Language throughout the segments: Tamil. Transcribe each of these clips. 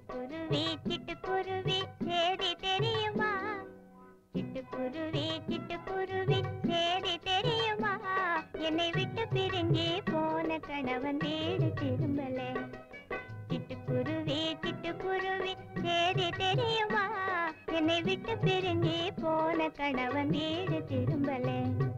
சிட்டுக்குருவி சிட்டுக்குருவி சேதி தெரியுமா சிட்டுக்குருவி சிட்டுக்குருவி சேதி தெரியுமா என்னை விட்டு பிரிஞ்சு போன கணவன் வீடு திரும்பல சிட்டுக்குருவி சிட்டுக்குருவி சேதி தெரியுமா என்னை விட்டு பிரிஞ்சு போன கணவன் வீடு திரும்பல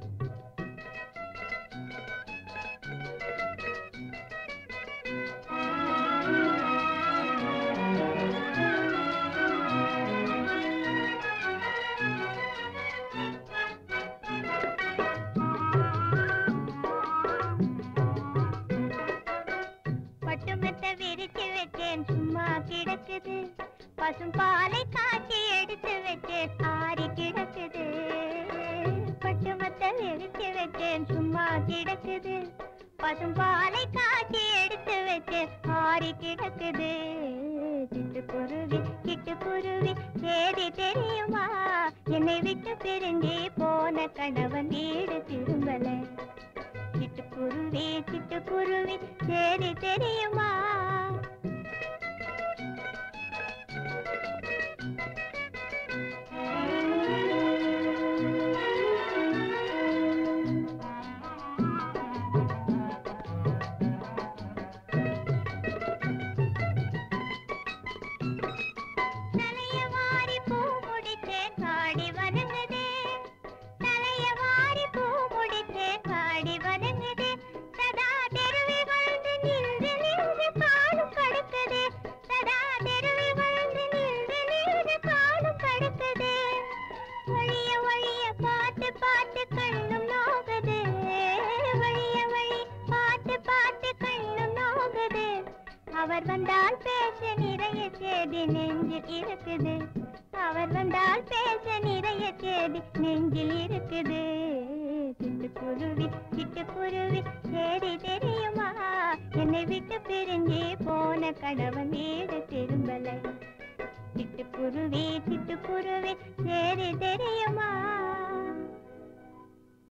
பட்டுமெத்த விரிச்சு வச்சேன் சும்மா கிடக்குது பசும் பாலை காய்ச்சி எடுத்து வச்சேன் ஆறி கிடக்குது பட்டுமெத்த விரிச்சு வச்சேன் சும்மா கிடக்குது பசும் பாலை காய்ச்சி எடுத்து வச்சேன் ஆறி கிடக்குது சிட்டுக்குருவி சிட்டுக்குருவி சேதி தெரியுமா என்னை விட்டு பிரிஞ்சு போன கணவன் வீடு திரும்பல சிட்டுக்குருவி சிட்டுக்குருவி சேதி தெரியுமா தலைய வாரி பூ முடிச்சேன் பாடி வணங்குதே தலைய வாரி பூ முடிச்சேன் பாடி வணங்குதே சதா தெருவில் வந்து நின்று நின்று காலும் கடுக்குதே சதா தெருவில் வந்து நின்று நின்று காலும் கடுக்குதே வழிய வழிய பார்த்து பார்த்து கண்ணும் நோகுது வழிய வழி பார்த்து பார்த்து கண்ணும் நோகுது அவர் வந்தால் பேச நிறைய செய்தி நெஞ்சில் இருக்குது அவர் வந்தால் பேச நிறைய செய்தி நெஞ்சில் இருக்குது சிட்டுக்குருவி சிட்டுக்குருவி சேதி தெரியுமா என்னை விட்டு பிரிஞ்சு போன கணவன் வீடு திரும்பலை சிட்டுக்குருவி சிட்டுக்குருவி சேதி தெரியுமா